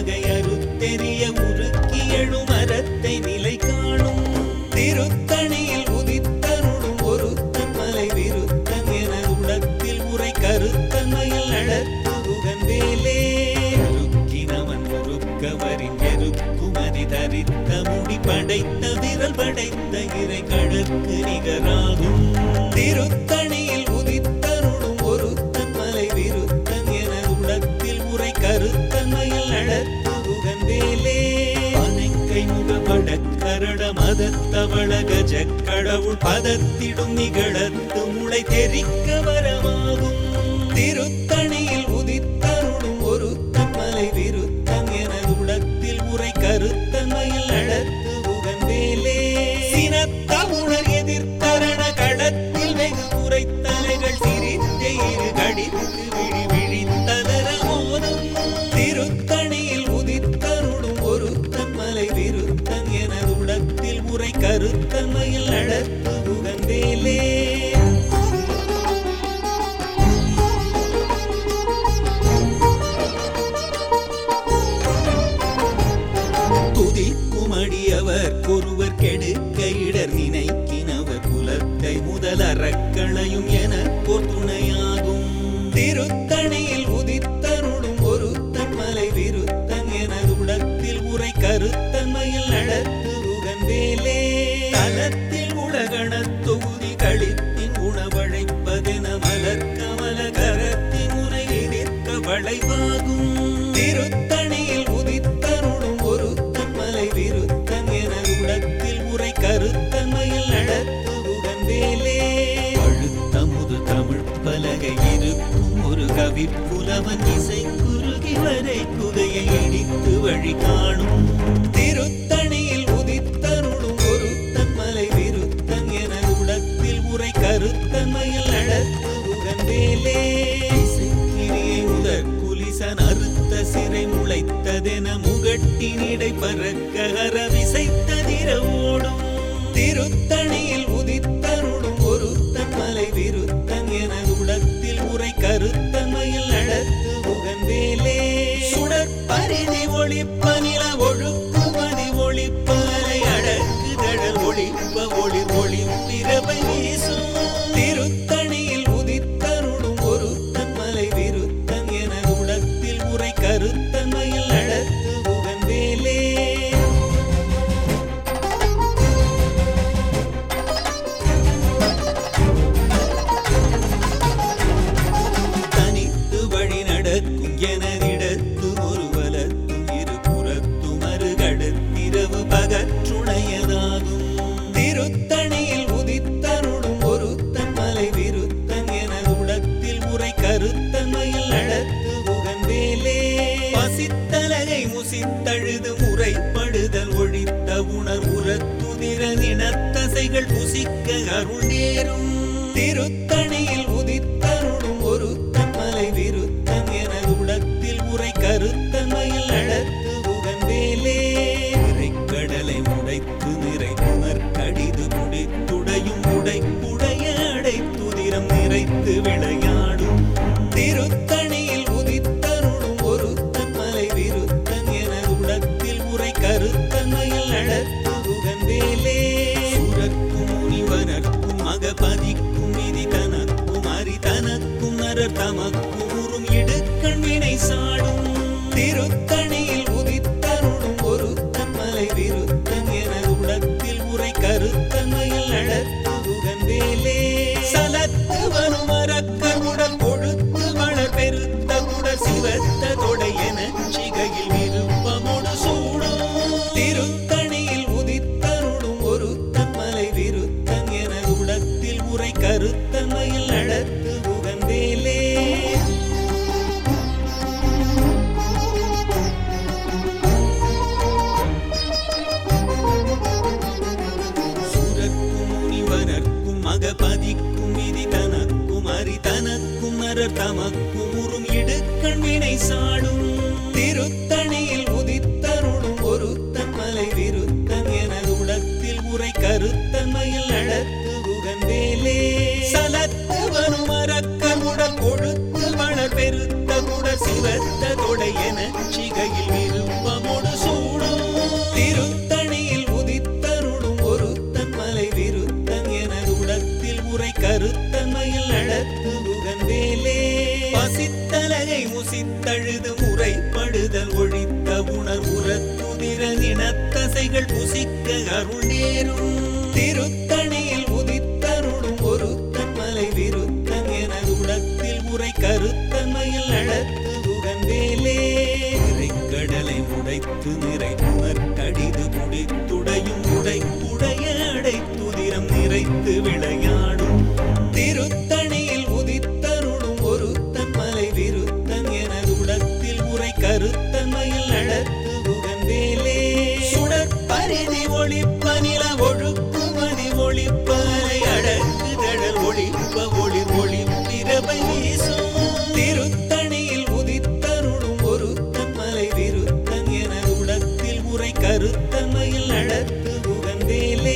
பகை அறுத்தெறிய உருக்கி எழும் மரத்தை நிலை காணும் திருத்தணியில் உதித்தருளும் ஒருத்தன் மலை விருத்தன் என உடத்தில் உரை கருத்தன்மையில் நடத்து உகந்தேலே அருக்கினவன் ஒருக்கவரின் எருக்குமதி தரித்த முடி படைத்த விரல் படைத்த இறை கடற்கு நிகராகும் திருத்தணியில் உதித்தருளும் ஒருத்தன் மலை விருத்தன் என உடத்தில் உரை கருத்தன்மையில் நடத்து உகந்தேலே அனைக்கை முகபட கரட மதத்தவள கஜ கடவுள் பதத்திடும் நிகழத்து முளை தெரிக்க வரமாகும் திருத்தணியில் உதித்தருளும் ஒருத்தன் மலை விருத்தன் என உடத்தில் உரை கருத்தன்மையில் நடத்து உகந்தேலே சினத்த உணர் எதிர்த்தரண கடத்தில் வெகு உரைத்தலைகள் சிரித்த இரு கடித்து விழி விழித்தலர மோதும் திருத்தணியில் உதித்தருளும் ஒருத்தன் மலை விருத்தன் என உடத்தில் உரை கருத்தன்மையில் நடத்து உகந்தேலே துதிக்கும் அடியவர் ஒருவர் கெடுக்க இடர் நினைக்கினவர் குலத்தை முதல் அறக்களையும் என ஒரு துணையாகும் திருத்தணியில் உதித்தருளும் ஒருத்தன் மலை விருத்தன் என உடத்தில் உரை கருத்தன்மையில் நடத்து உகந்தேலே தலத்தில் உலகண தொகுதி கழித்தின் உணவழைப்பதென மலர் கமல கரத்தின் உரை எதிர்க்க வளைவாகும் திருத்தணியில் உதித்தருளும் ஒருத்தன் மலை விருத்தன் என உடத்தில் உரை கருத்தன்மையில் நடத்து உகந்தேலே அழுத்தமுது தமிழ் பலகை இருக்கும் ஒரு கவி புலவன் இசை குறுகி வரை குகையை இடித்து வழி காணும் திருத்தணியில் உதித்தருளும் ஒருத்தன் மலை விருத்தன் என உடத்தில் உரை கருத்தன்மையில் நடத்து உகந்தேலே இசைக்கிரியை முதற் குலிசன் அறுத்த சிறை முளைத்ததென முகட்டினிடை பறக்க அற விசைத்ததிர ஓடும் திருத்தணியில் உதித்தருளும் ஒருத்தன் மலை விருத்தன் என உடத்தில் உரை கருத்தன்மையில் நடத்து உகந்தேலே சுடற் பரிதி ஒளிப்ப நில ஒழுக்குமதி ஒளிப்பலை அடக்கு கடல் ஒளிப்ப ஒளி ஒளி பிறவை வீசும் திருத்தணியில் உதித்தருளும் ஒருத்தன் மலை விருத்தன் என உடத்தில் உரை கருத்தன்மையில் நடத்து உகந்தேலே தனித்து வழி நடக்கும் எனதிடத்து ஒரு வலத்தும் இரு புறத்தும் அருகடத்திரவு பகற்றுணையதாகும் திருத்தணியில் உதித்தருளும் ஒருத்தன் மலை விருத்தன் என உடத்தில் உரை கருத்தன்மையில் நடத்து உகந்தேலே பசித்தலகை முசித்தழுது முறைப்படுதல் ஒழித்த உணர் உரத்துதிர நினத்தசைகள் புசிக்க அருள் நேரும் திருத்தணியில் உதித்தருளும் ஒருத்தன் மலை விருத்தன் என உடத்தில் உரை கருத்தன்மையில் நடத்து உகந்தேலே கடலை முடைத்து நிறை உணர் கடிது முடித்துடையும் உடைப்புடைய அடைத்துதிரம் நிறைத்து விளையாடும் திருத்தணியில் உதித்தருளும் ஒருத்தன் மலை விருத்தன் என உடத்தில் உரை கருத்தன்மையில் நடத்து உகந்தேலே சுரர்க்கும் முனிவனர்க்கும் மகபதிக்கும் விதி தனக்கும் அரி தனக்கும் நரர் தமக்கும் உறும் இடுக்கண் வினை சாடும் திருத்தணியில் உதித்தருளும் ஒருத்தன் மலை விருத்தன் என உடத்தில் உரை கருத்தன்மையில் நடத்து உகந்தேலே சலத்து வரும் அரக்கர் உடல் கொழுத்து வளர் பெருத்த குடர் சிவத்த தொடை என சிகையில் விருப்பமோடு சூடும் திருத்தணியில் உதித்தருளும் ஒருத்தன் மலை விருத்தன் என உடத்தில் உரை கருத்தன்மையில் நடத்து உகந்தேலே சுரக்கும் முனிவனர்க்கும் மகபதிக்கும் விதி தனக்கும் அரி தனக்கும் நரர் தமக்கும் உறும் இடுக்கண் வினை சாடும் திருத்தணியில் உதித்தருளும் ஒருத்தன் மலை விருத்தன் என உடத்தில் உரை கருத்தன்மையில் நடத்து உகந்தேலே சலத்து வரும் அரக்கர் உடல் கொழுத்து வளர் பெருத்த குடர் சிவத்த தொடை என சிகையில் விரும்ப முரசித்தழுது முறைப்படுதல் ஒழித்த உணர் உரத்துதிர நினத்தசைகள் புசிக்க அருள் நேரும் திருத்தணியில் உதித்தருளும் ஒருத்தன் மலை விருத்தன் என உடத்தில் உரை கருத்தன்மையில் நடத்து உகந்தேலே கடலை உடைத்து நிறை உணர் கடிது முடித்துடையும் உடை உடைய அடைத்துதிரம் நிறைத்து விளையாடும் திருத்தணியில் உதித்தருளும் ஒருத்தன் மலை விருத்தன் என உடத்தில் உரை கருத்தன்மையில் நடத்து உகந்தேலே சுடற் பரிதி ஒளிப்ப நில ஒழுக்குமதி ஒளிப்பலை அடக்கு தழல் ஒளிப்ப ஒளிர் ஒளிப்பிரபை வீசும் திருத்தணியில் உதித்தருளும் ஒருத்தன் மலை விருத்தன் என உடத்தில் உரை கருத்தன்மையில் நடத்து உகந்தேலே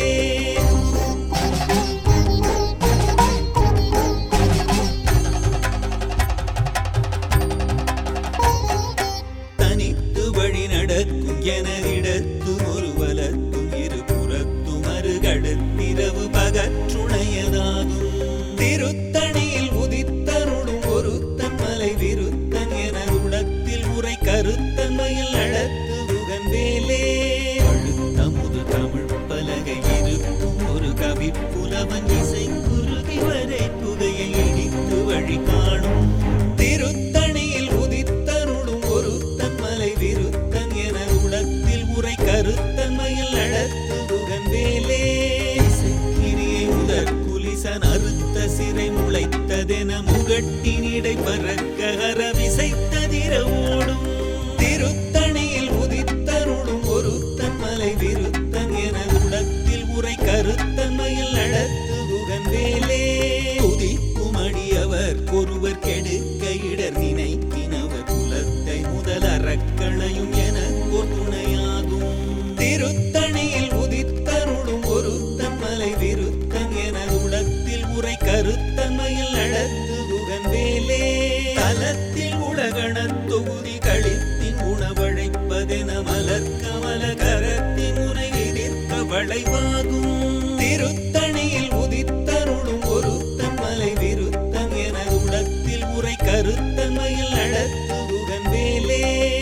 தனித்து வழி நடக்கும் என இடத்தும் ஒரு வலத்தும் இரு புறத்தும் அருகடத்திரவு பகற்றுணையதாகும் திருத்தணியில் உதித்தருளும் ஒருத்தன் மலை விருத்தன் என உடத்தில் உரை கருத்தன்மையில் நடத்து உகந்தேலே அழுத்தமுது தமிழ் பலகை இருக்கும் ஒரு கவி புலவன் இசை குருகி வரை புகையை இடித்து வழி காணும் திருத்தணியில் உதித்தருளும் ஒருத்தன் மலை விருத்தன் என உடத்தில் உரை கருத்தன்மையில் நடத்து உகந்தேலே இசைக்கிரியை முதற் குலிசன் அறுத்த சிறை முளைத்ததென முகட்டினிடை பறக்க அற விசைத்ததிர ஓடும் திருத்தணியில் உதித்தருளும் ஒருத்தன் மலை விருத்தன் என உடத்தில் உரை கருத்தன்மையில் நடத்து உகந்தேலே உதிக்கும் அடியவர் ஒருவர் கெடுக்க இடர் நினைக்கினவர் குலத்தை முதல் அறக்களையும் என ஒரு துணையாகும் திருத்தணியில் உதித்தருளும் ஒருத்தன் மலை விருத்தன் என உடத்தில் உரை கருத்தன்மையில் நடத்து உகந்தேலே தலத்தில் உலகணத் தொகுதி கழித்தின் உணவழைப்பதென மலர் கமல கரத்தின் உரை எதிர்ப்ப வளைவாகும் திருத்தணியில் உதித்தருளும் ஒருத்தன் மலை விருத்தன் என உடத்தில் உரை கருத்தன்மையில் நடத்து உகந்தேலே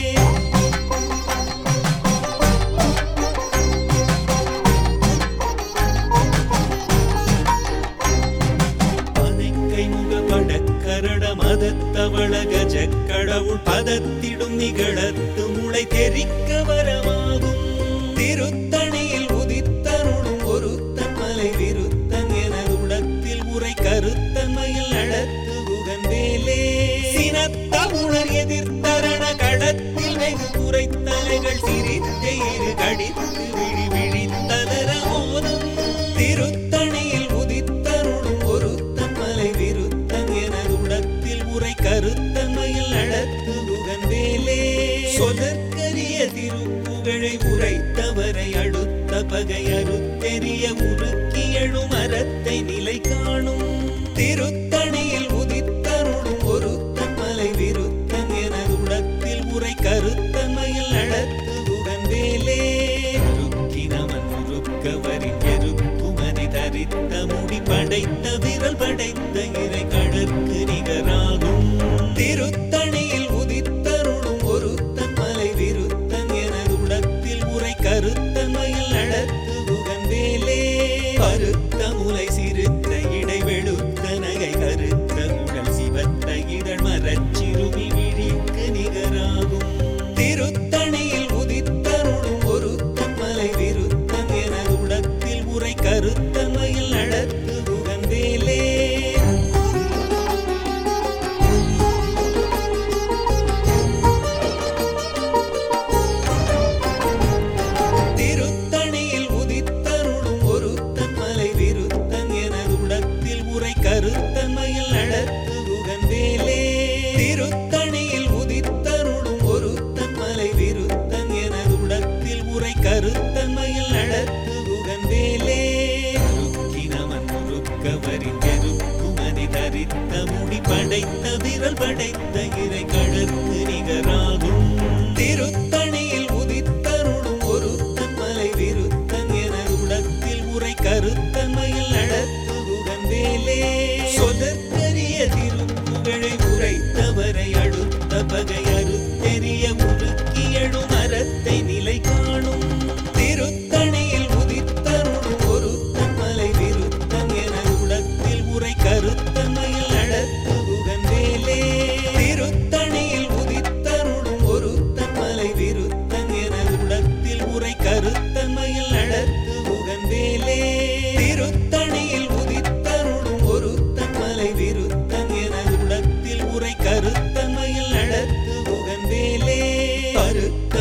பனைக்கை முகப்பட கரட மதத்தவள கஜ கடவுள் பதத்திடும் நிகழத்து முளை தெரிக்க வரமாகும் திருத்தணியில் உதித்தருளும் ஒருத்தன் மலை விருத்தன் என உடத்தில் உரை கருத்தன்மையில் நடத்து உகந்தேலே சினத்த உணர் எதிர்த்தரண கடத்தில் வெகு குறைத்தலைகள் சிரித்த இரு கடித்து விழி விழித்தலர மோதும் திருத்தணியில் உதித்தருளும் ஒருத்தன் மலை விருத்தன் என உடத்தில் உரை கருத்தன்மையில் நடத்து உகந்தேலே சொதற்கரிய திருப்புகழை உரைத்தவரை அடுத்த பகை அறுத்தெறிய உருக்கி எழும் மரத்தை நிலை காணும் திருத்தணியில் உதித்தருளும் ஒருத்தன் மலை விருத்தன் என உடத்தில் உரை கருத்தன்மையில் நடத்து உகந்தேலே உருக்கினவன் உருக்கவரின் எருக்குமதி தரித்த முடி படைத்த விரல் படைத்த இறை கடற்கு நிகராகும் திருத்தணியில் உதித்தருளும் ஒருத்தன் மலை விருத்தன் என உடத்தில் உரை கருத்தன்மையில் நடத்து உகந்தேலே பருத்த முலை சிறுத்த இடை வெளுத்த நகை கருத்த உடல் சிவத்த இதழ் மரச்சிறுமி விழிக்கு நிகராகும் திருத்தணியில் உதித்தருளும் ஒருத்தன் மலை விருத்தன் என உடத்தில் உரை கருத்தன்மையில் நடத்து உகந்தேலே திருத்தணியில் உதித்தருளும் ஒருத்தன் மலை விருத்தன் என உடத்தில் உரை கருத்தன்மையில் நடத்து உகந்தேலே திருத்தணியில் உதித்தருளும் ஒருத்தன் மலை விருத்தன் என உடத்தில் உரை கருத்தன்மையில் நடத்து உகந்தேலே உருக்கினவன் உருக்கவரின் எருக்குமதி தரித்த முடி படைத்த விரல் படைத்த இறை கடற்கு நிகராகும் திருத்தணியில் உதித்தருளும் ஒருத்தன் மலை விருத்தன் என உடத்தில் உரை கருத்தன்மையில் நடத்து உகந்தேலே சொதற்கரிய திருப்புகழை உரைத்தவரை அடுத்த பகை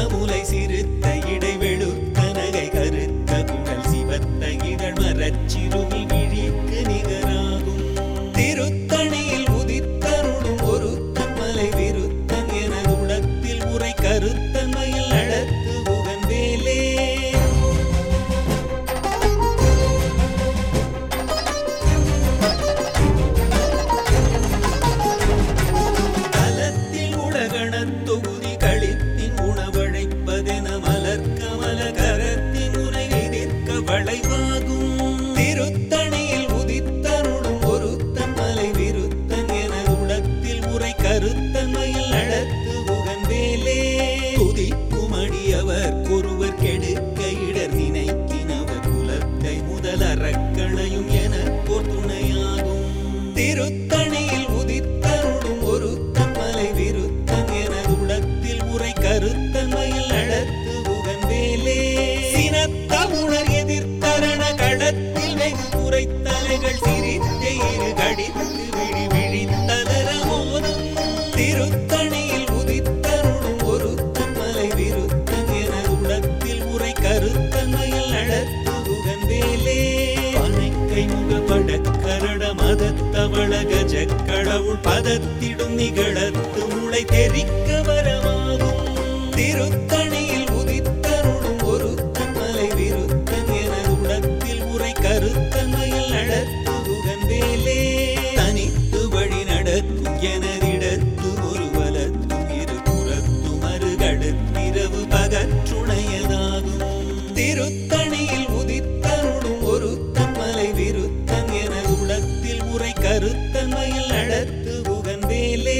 முலை சிறுத்த இடை வெளுத்த நகை கருத்த குடல் சிவத்த இதழ் மரச்சிறுமி விழிக்கு நிகராகும் திருத்தணியில் உதித்தருளும் ஒருத்தன் மலை விருத்தன் என உளத்தில் உரை கருத்தன் மயில் நடத்து உகந்தேலே தலத்தில் உலகணத் தொகுதி கழிப்பின் உணவழைப்பதென மலர் கமல கரத்தின் உரை எதிர்க்க வளைவாகும் திருத்தணியில் உதித்தருளும் ஒருத்தன் மலை விருத்தன் என உளத்தில் உரை கருத்தன் மயில் நடத்து உகந்தேலே துதிக்கும் அடியவர் ஒருவர் கெடுக்க இடர் நினைக்கினவர் குலத்தை முதல் அறக்களையும் என போர் துணையாகும் திருத்தணியில் உதித்தருளும் ஒருத்தன் மலை விருத்தன் என உளத்தில் உரை கருத்தன் மயில் நடத்து உகந்தேலே சினத்த உணர் எதிர்த்தரண கடத்தில் வெகு குறைத்தலைகள் சிரித்த இரு கடித்து விழி விழித்தலர மோதும் திருத்தணியில் உதித்தருளும் ஒருத்தன் மலை விருத்தன் என உளத்தில் உரை கருத்தன் மயில் நடத்து உகந்தேலே பனைக்கை முகப்பட கரட மதத்தவள கஜ கடவுள் பதத்திடும் நிகழத்து முளை தெரிக்க வரமாகும் திருத்தணியில் உதித்தருளும் ஒருத்தன் மலை விருத்தன் என உளத்தில் உரை கருத்தன் மயில் நடத்து உகந்தேலே தனித்து வழி நடக்கும் எனதிடத்து ஒரு வலத்தும் இரு புறத்தும் அருகடுத்திரவு பகற்றுணையதாகும் திருத்தணியில் உதித்தருளும் ஒருத்தன் மலை விருத்தன் என உளத்தில் உரை கருத்தன் மயில் நடத்து உகந்தேலே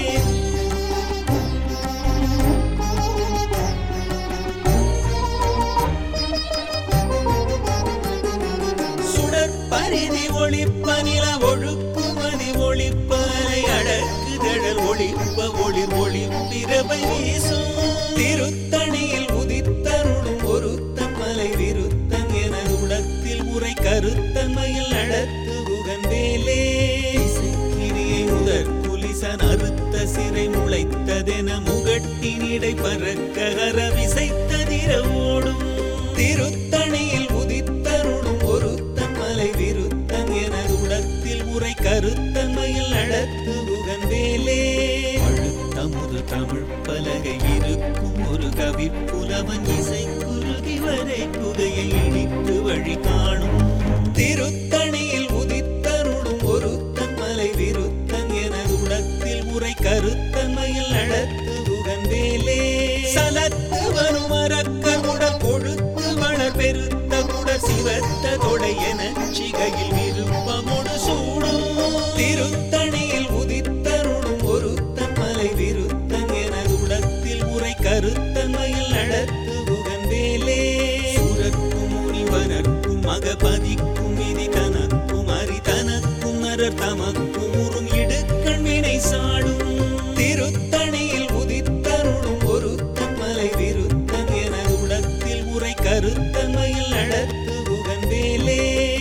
சுடர் பரிதி ஒளிப்ப நில ஒழுக்குமதி ஒளிப்பலை அடக்குதழல் ஒளிப்ப ஒளிர் ஒளிப்பிரபை வீசும் திருத்தணியில் உதித்தருளும் ஒருத்தன் மலை விருத்தன் என உளத்தில் உரை கருத்தன் மயில் நடத்து உகந்தேலே இசைக்கிரியை முதற் குலிசன் அறுத்த சிறை முளைத்ததென முகட்டினிடை பறக்க அற விசைத்ததிர ஓடும் திருத்தணியில் உதித்தருளும் ஒருத்தன் மலை விருத்தன் என உளத்தில் உரை கருத்தன் மயில் நடத்து உகந்தேலே அழுத்தமுது தமிழ் பலகை இருக்கும் ஒரு கவி புலவன் இசை குறுகி வரை குகையை இடித்து வழி காணும் திருத்தணியில் உதித்தருளும் ஒருத்தன் மலை விருத்தன் என உளத்தில் உரை கருத்தன் மயில் நடத்து உகந்தேலே சலத்து வரும் அரக்கர் உடல் கொழுத்து வளர் பெருத்த குடர் சிவத்த தொடை என சிகையில் விருப்பமொடு சூடும் திருத்தணியில் உதித்தருளும் ஒருத்தன் மலை விருத்தன் என உளத்தில் உரை கருத்தன் மயில் நடத்து உகந்தேலே சுரக்கும் முனிவரர்க்கும் மகபதிக்கும் விதி தனக்கும் அரி தனக்கும் நரர் தமக்கும் உறும் இடுக்கண் வினை சாடும் திருத்தணியில் உதித்தருளும் ஒருத்தன் மலை விருத்தன் என உளத்தில் உரை கருத்தன் மயில் நடத்து உகந்தேலே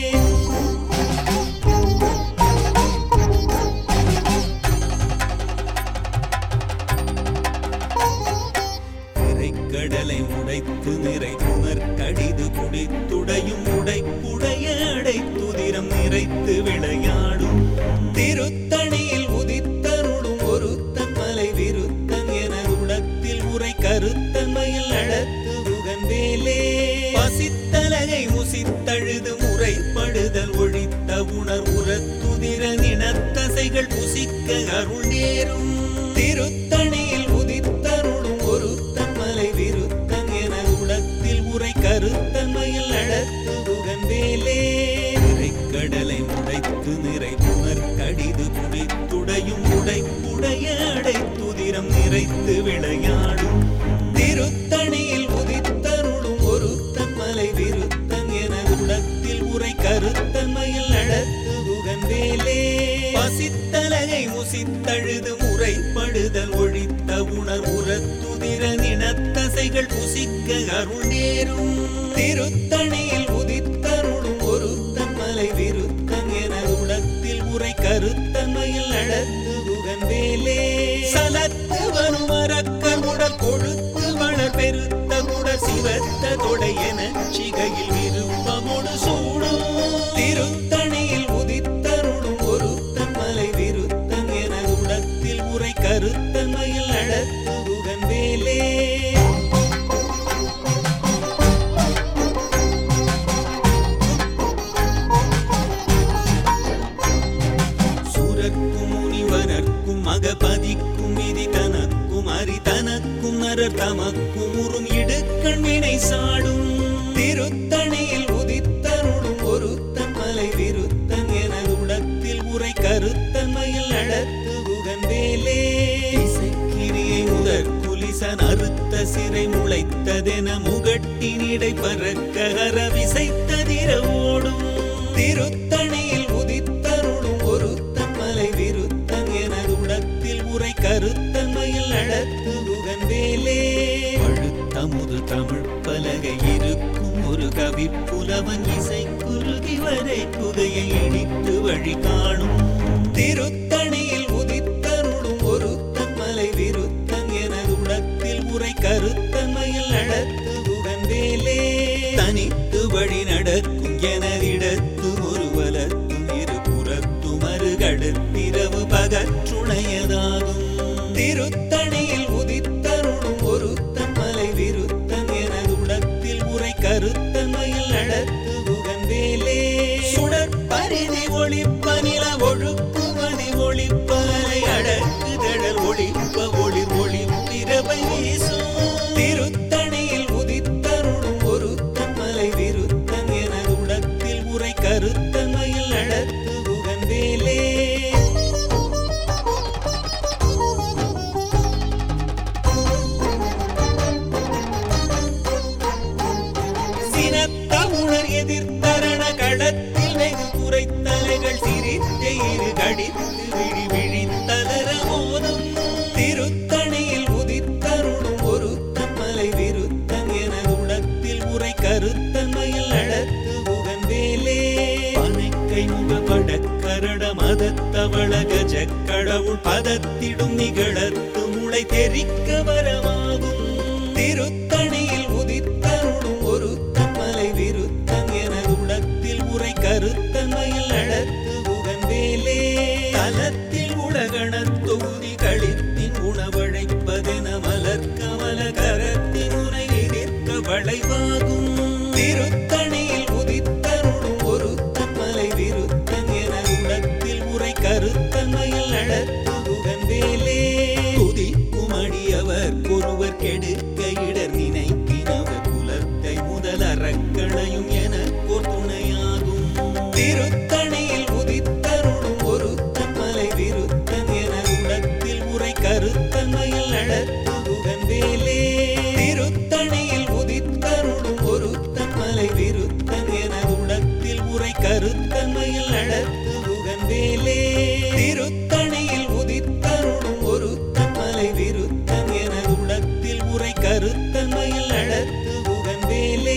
திரைக்கடலை உடைத்து நிறை புனர் கடிது குடித்துடையும் உடைப்புடைய அடைத்துதிரம் நிறைத்து விளையாடும் திருத்தணியில் உதித்தருளும் ஒருத்தன் மலை விருத்தன் என உளத்தில் உரை கருத்தன் மயில் நடத்து உகந்தேலே பசித்தலகை முசித்தழுது முறைப்படுதல் ஒழித்த உணர் உரத்துதிர நினத்தசைகள் புசிக்க அருள் நேரும் திருத்தணியில் உதித்தருளும் ஒருத்தன் மலை விருத்தன் என உளத்தில் உரை கருத்தன் மயில் நடத்து உகந்தேலே கடலை முடைத்து நிறை புனர் கடிது குடித்துடையும் உடைப்புடைய அடைத்துதிரம் நிறைத்து விளையாடும் திருத்தணியில் உதித்தருளும் ஒருத்தன் மலை விருத்தன் என உளத்தில் உரை கருத்தன் மயில் நடத்து உகந்தேலே பசித்தலகை முசித்தழுது முறைப்படுதல் ஒழித்த உணர் உரத்துதிர நினத்தசைகள் புசிக்க அருள் நேரும் திருத்தணியில் உதித்தருளும் ஒருத்தன் மலை விருத்தன் என உளத்தில் உரை கருத்தன் மயில் நடத்து உகந்தேலே சலத்து வரும் அரக்கர் உடல் கொழுத்து வள மலர் பெருத்த குடர் சிவத்த தொடை என சிகையில் விருப்பமொடு சூடும் திருத்தணியில் உதித்தருளும் ஒருத்தன் மலை விருத்தன் என உடத்தில் உரை கருத்தன் மயில் நடத்து உகந்தேலே சூரர்க்கும் முனிவரர்க்கும் மகபதிக்கும் விதி தனக்கும் அரி தனக்கும் நரர் தமக்கும் உறும் இடுக்கண் வினை சாடும் திருத்தணியில் உதித்தருளும் ஒருத்தன் மலை விருத்தன் என உடத்தில் உரை கருத்தன் மயில் நடத்து உகந்தேலே இசைக்கிரியை முதற் குலிசன் அறுத்த சிறை முளைத்ததென முகட்டினிடை பறக்க அற விசைத்ததிர ஓடும் திருத்தணியில் உதித்தருளும் ஒருத்தன் மலை விருத்தன் என உடத்தில் உரை கருத்தன் மயில் நடத்து உகந்தேலே பழுத்தமுது தமிழ் பலகை இருக்கும் ஒரு கவி புலவன் இசை குருகி வரை குகையை இடித்து வழி காணும் திருத்தணியில் உதித்தருளும் ஒருத்தன் மலை விருத்தன் என உடத்தில் உரை கருத்தன் மயில் நடத்து உகந்தேலே தனித்து வழி நடக்கும் எனதிடத்து ஒரு வலத்தும் இரு புறத்தும் அருகடுத்திரவு பகற்றுணையதாகும் திருத்தணியில் உதித்தருளும் ஒருத்தன் மலை விருத்தன் என உடத்தில் உரை கருத்தன் மயில் நடத்து உகந்தேலே சுடற் பரிதி ஒளிப்ப நில ஒழுக்குமதி ஒளிப்பலை அடக்குதழல் ஒளிப்ப ஒளிர் ஒளிப்பிரபை வீசும் திருத்தணியில் உதித்தருளும் ஒருத்தன் மலை விருத்தன் என உடத்தில் உரை கருத்தன் மயில் நடத்து உகந்தேலே சினத்த உணர் எதிர்த்தரண கடத்தில் வெகு குறைத்தலைகள் சிரித்த இரு கடித்து விழி விழித்தலர மோதும் திருத்தணியில் உதித்தருளும் ஒருத்தன் மலை விருத்தன் என உடத்தில் உரை கருத்தன் மயில் நடத்து உகந்தேலே பனைக்கை முகப்பட கரட மதத்தவள கஜ கடவுள் பதத்திடும் நிகழத்து முளை தெரிக்க வரமாகும் திருத்தணியில் உதித்தருளும் ஒருத்தன் மலை விருத்தன் என உடத்தில் உரை கருத்தன் மயில் நடத்து உகந்தேலே தலத்தில் உலகண தொகுதி கழித்தின் உணவழைப்பதென மலர் கமல கரத்தின் உரை எதிர்க்க வளைவாகும் திருத்தணியில் உதித்தருளும் ஒருத்தன் மலை விருத்தன் என உடத்தில் உரை கருத்தன் மயில் நடத்து உகந்தேலே துதிக்கும் அடியவர் ஒருவர் கெடுக்க இடர் நினைக்கினவர் குலத்தை முதல் அறக்களையும் என ஒரு துணையாகும் திருத்தணியில் உதித்தருளும் ஒருத்தன் மலை விருத்தன் என உடத்தில் உரை கருத்தன் மயில் நடத்து உகந்தேலே திருத்தணியில் உதித்தருளும் ஒருத்தன் மலை விருத்தன் என உடத்தில் உரை கருத்தன் மயில் நடத்து உகந்தேலே திருத்தணியில் உதித்தருளும் ஒருத்தன் மலை விருத்தன் என உடத்தில் உரை கருத்தன் மயில் நடத்து உகந்தேலே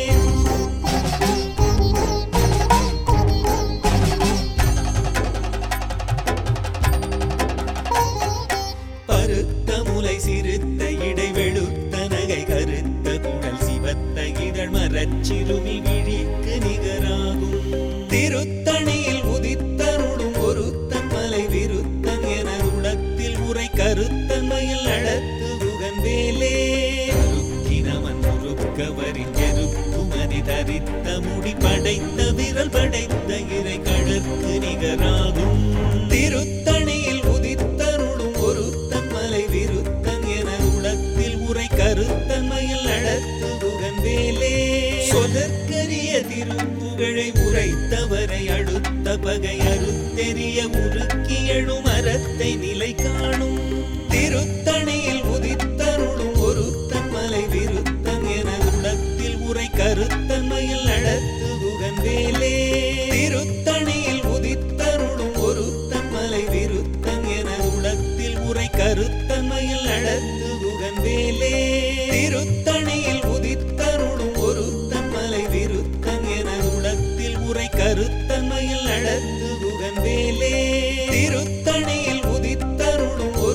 பருத்த முலை சிறுத்த இடை வெளுத்த நகை கருத்த குடல் சிவத்த இதழ் மரச்சிறுமி விழிக்கு நிகராகும் திருத்தணியில் உதித்தருளும் ஒருத்தன் மலை விருத்தன் என உடத்தில் உரை கருத்தன் மயில் நடத்து உகந்தேலே அருக்கினவன் முறுக்க வரிஞ்செருக்குமதி தரித்த முடி படைத்த விரல் படைத்த இறை கடற்கு நிகராகும் திருத்தணியில் உதித்தருளும் ஒருத்தன் மலை விருத்தன் என உடத்தில் உரை கருத்தன் மயில் நடத்து உகந்தேலே சொதற்கரிய திருப்புகழை உரைத்தவரை அடுத்த பகை அறுத்தெறிய உருக்கி எழும் மரத்தை நிலை காணும் திருத்தணியில் உதித்தருளும் ஒருத்தன் மலை விருத்தன் என உடத்தில் உரை கருத்தன் மயில் நடத்து உகந்தேலே திருத்தணியில் உதித்தருளும் ஒருத்தன் மலை விருத்தன் என உடத்தில் உரை கருத்தன் மயில் நடத்து உகந்தேலே திருத்தணியில் உதித்தருளும் ஒருத்தன் மலை விருத்தன் என உடத்தில் உரை கருத்தன் மயில் நடத்து உகந்தேலே திருத்தணியில் உதித்தருளும்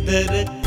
உதரக்